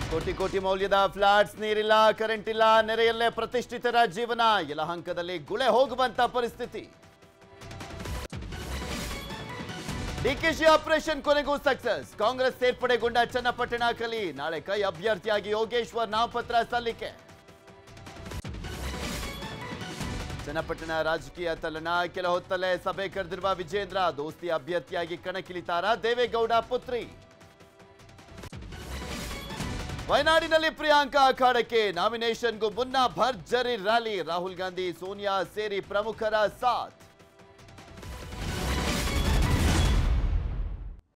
ಕೋಟಿ ಕೋಟಿ ಮೌಲ್ಯದ ಫ್ಲಾಟ್ಸ್ ನೀರಿಲ್ಲ ಕರೆಂಟ್ ಇಲ್ಲ ನೆರೆಯಲ್ಲೇ ಪ್ರತಿಷ್ಠಿತರ ಜೀವನ ಯಲಹಂಕದಲ್ಲಿ ಗುಳೆ ಹೋಗುವಂತ ಪರಿಸ್ಥಿತಿ ಡಿಕೆಶಿ ಆಪರೇಷನ್ ಕೊನೆಗೂ ಸಕ್ಸಸ್ ಕಾಂಗ್ರೆಸ್ ಸೇರ್ಪಡೆಗೊಂಡ ಚನ್ನಪಟ್ಟಣ ಕಲಿ ನಾಳೆ ಕೈ ಅಭ್ಯರ್ಥಿಯಾಗಿ ಯೋಗೇಶ್ವರ್ ನಾಮಪತ್ರ ಸಲ್ಲಿಕೆ ಚನ್ನಪಟ್ಟಣ ರಾಜಕೀಯ ತಲ್ಲಣ ಕೆಲ ಹೊತ್ತಲ್ಲೇ ಸಭೆ ಕರೆದಿರುವ ವಿಜೇಂದ್ರ ದೋಸ್ತಿ ಅಭ್ಯರ್ಥಿಯಾಗಿ ಕಣಕ್ಕಿಳಿತಾರ ದೇವೇಗೌಡ ಪುತ್ರಿ ವಯನಾಡಿನಲ್ಲಿ ಪ್ರಿಯಾಂಕಾ ಅಖಾಡಕ್ಕೆ ನಾಮಿನೇಷನ್ಗೂ ಮುನ್ನ ಭರ್ಜರಿ ರ್ಯಾಲಿ ರಾಹುಲ್ ಗಾಂಧಿ ಸೋನಿಯಾ ಸೇರಿ ಪ್ರಮುಖರ ಸಾಥ್